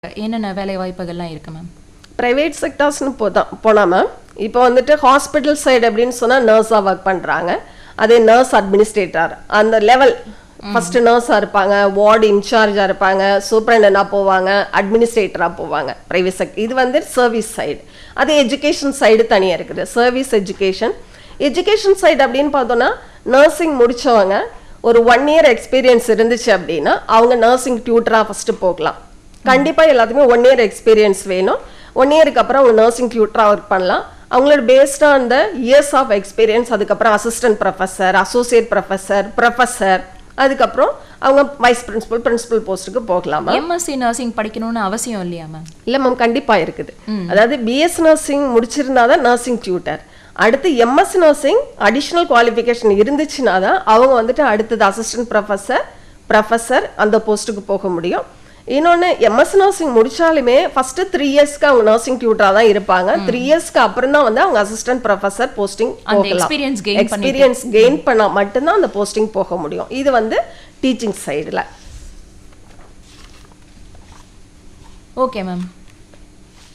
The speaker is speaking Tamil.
என்னென்ன வேலை வாய்ப்புகள்லாம் இருக்கு மேம் ப்ரைவேட் செக்டார்ஸ்னு போதான் போனா மேம் இப்போ வந்துட்டு ஹாஸ்பிட்டல் சைடு அப்படின்னு சொன்னால் நர்ஸாக ஒர்க் பண்ணுறாங்க அதே நர்ஸ் அட்மினிஸ்ட்ரேட்டர் அந்த லெவல் ஃபர்ஸ்ட் நர்ஸாக இருப்பாங்க வார்டு இன்சார்ஜாக இருப்பாங்க சூப்பரண்டனாக போவாங்க அட்மினிஸ்ட்ரேட்டராக போவாங்க ப்ரைவேட் செக் இது வந்து சர்வீஸ் சைடு அதே எஜுகேஷன் சைடு தனியாக இருக்குது சர்வீஸ் எஜுகேஷன் எஜுகேஷன் சைடு அப்படின்னு பார்த்தோன்னா நர்சிங் முடிச்சவங்க ஒரு ஒன் இயர் எக்ஸ்பீரியன்ஸ் இருந்துச்சு அப்படின்னா அவங்க நர்சிங் டியூட்டராக ஃபஸ்ட்டு போகலாம் கண்டிப்பா எல்லாத்துக்குமே ஒன் இயர் எக்ஸ்பீரியன்ஸ் வேணும் ஒன் இயருக்கு அப்புறம் அவங்க நர்சிங் டியூட்டராக ஒர்க் பண்ணலாம் அவங்களோட based on the years of experience அதுக்கப்புறம் assistant professor associate professor professor அதுக்கப்புறம் அவங்க வைஸ் பிரின்சிபல் பிரின்சிபல் போஸ்ட்டுக்கு போகலாம் எம்எஸ்சி நர்சிங் படிக்கணும்னு அவசியம் இல்லையா மேம் இல்ல மேம் கண்டிப்பா இருக்குது அதாவது பிஎஸ் நர்சிங் முடிச்சிருந்தா தான் நர்சிங் டியூட்டர் அடுத்து எம்எஸ் நர்சிங் அடிஷ்னல் குவாலிஃபிகேஷன் இருந்துச்சுன்னா தான் அவங்க வந்துட்டு அடுத்தது அசிஸ்டன்ட் ப்ரொஃபஸர் ப்ரொஃபஸர் அந்த போஸ்ட்டுக்கு போக முடியும் இன்னொன்று எம்எஸ் நர்சிங் முடிச்சாலுமே ஃபர்ஸ்ட் த்ரீ இயர்ஸ்க்கு அவங்க நர்சிங் டியூட்டராக தான் இருப்பாங்க த்ரீ இயர்ஸ்க்கு அப்புறம் தான் வந்து அவங்க அசிஸ்டன்ட் ப்ரொஃபஸர் போஸ்டிங் அந்த போகலாம் experience gain பண்ணிட்டு. எக்ஸ்பீரியன்ஸ் கெயின் பண்ணா மட்டும்தான் அந்த போஸ்டிங் போக முடியும் இது வந்து டீச்சிங் சைடில் ஓகே மேம்